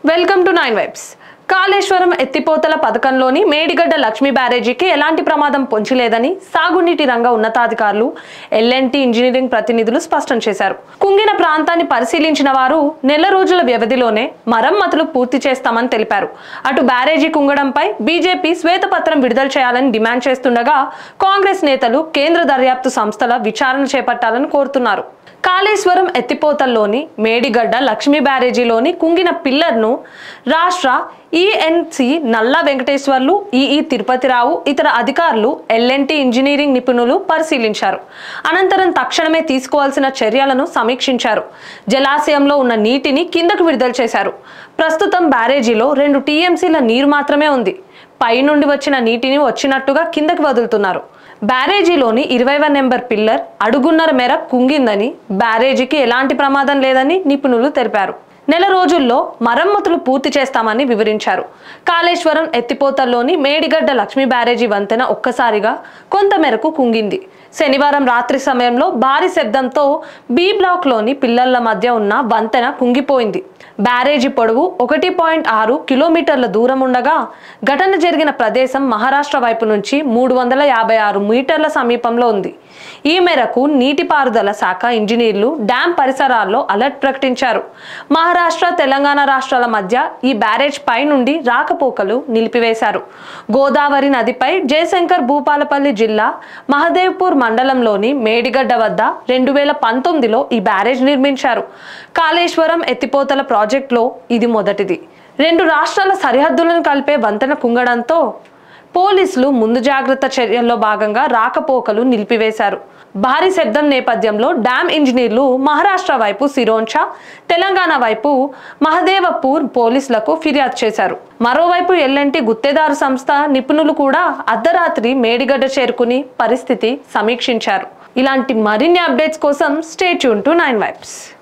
welcome to nine vibes Kaleshwaram ఎత్తిపోతల పథకంలోని మేడిగడ్డ లక్ష్మీ బ్యారేజీకి ఎలాంటి ప్రమాదం పొంచలేదని సాగునీటి రంగ ఉన్నతాధికారులు ఎల్ఎన్టీ ఇంజనీరింగ్ ప్రతినిధులు స్పష్టం చేశారు కుంగిన ప్రాంతాన్ని పరిశీలించిన వారు నెల రోజుల వ్యవధిలోనే మరమ్మతులు పూర్తి చేస్తామని తెలిపారు అటు బ్యారేజీ కుంగడంపై బీజేపీ శ్వేతపత్రం విడుదల చేయాలని డిమాండ్ చేస్తుండగా కాంగ్రెస్ నేతలు కేంద్ర దర్యాప్తు సంస్థల విచారణ చేపట్టాలని కోరుతున్నారు కాళేశ్వరం ఎత్తిపోతల్లోని మేడిగడ్డ లక్ష్మీ బ్యారేజీలోని కుంగిన పిల్లర్ను రాష్ట్ర ఈఎన్సి నల్ల వెంకటేశ్వర్లు ఈఈ తిరుపతిరావు ఇతర అధికారులు ఎల్ఎన్టీ ఇంజనీరింగ్ నిపుణులు పరిశీలించారు అనంతరం తక్షణమే తీసుకోవాల్సిన చర్యలను సమీక్షించారు జలాశయంలో ఉన్న నీటిని కిందకు విడుదల చేశారు ప్రస్తుతం బ్యారేజీలో రెండు టీఎంసీల నీరు మాత్రమే ఉంది పైనుండి వచ్చిన నీటిని వచ్చినట్టుగా కిందకి వదులుతున్నారు బ్యారేజీలోని ఇరవైవ నెంబర్ పిల్లర్ అడుగున్నర మేర కుంగిందని బ్యారేజీకి ఎలాంటి ప్రమాదం లేదని నిపుణులు తెలిపారు నెల రోజుల్లో మరమ్మతులు పూర్తి చేస్తామని వివరించారు కాళేశ్వరం ఎత్తిపోతల్లోని మేడిగడ్డ లక్ష్మీ బ్యారేజీ వంతెన ఒక్కసారిగా కొంతమేరకు కుంగింది శనివారం రాత్రి సమయంలో భారీ శబ్దంతో బి బ్లాక్లోని పిల్లల మధ్య ఉన్న వంతెన కుంగిపోయింది బ్యారేజీ పొడవు ఒకటి పాయింట్ ఆరు కిలోమీటర్ల దూరం ఉండగా ఘటన జరిగిన ప్రదేశం మహారాష్ట్ర వైపు నుంచి మూడు వందల యాభై ఆరు మీటర్ల సమీపంలో ఉంది ఈ మేరకు నీటిపారుదల శాఖ ఇంజనీర్లు డ్యాం పరిసరాల్లో అలర్ట్ ప్రకటించారు మహారాష్ట్ర తెలంగాణ రాష్ట్రాల మధ్య ఈ బ్యారేజ్ పై నుండి రాకపోకలు నిలిపివేశారు గోదావరి నదిపై జయశంకర్ భూపాలపల్లి జిల్లా మహదేవ్పూర్ మండలంలోని మేడిగడ్డ వద్ద రెండు వేల పంతొమ్మిదిలో ఈ బ్యారేజ్ నిర్మించారు కాళేశ్వరం ఎత్తిపోతల ప్రాజెక్టులో ఇది మొదటిది రెండు రాష్ట్రాల సరిహద్దులను కలిపే వంతెన కుంగడంతో పోలీసులు ముందు జాగ్రత్త చర్యల్లో భాగంగా రాకపోకలు నిలిపివేశారు భారీ శబ్దం నేపథ్యంలో డ్యామ్ ఇంజనీర్లు మహారాష్ట్ర వైపు సిరోంచా తెలంగాణ వైపు మహదేవపూర్ పోలీసులకు ఫిర్యాదు చేశారు మరోవైపు ఎల్ఎన్టీ గుత్తేదారు సంస్థ నిపుణులు కూడా అర్ధరాత్రి మేడిగడ్డ చేరుకుని పరిస్థితి సమీక్షించారు ఇలాంటి మరిన్ని అప్డేట్స్ కోసం stay tune to nine vibes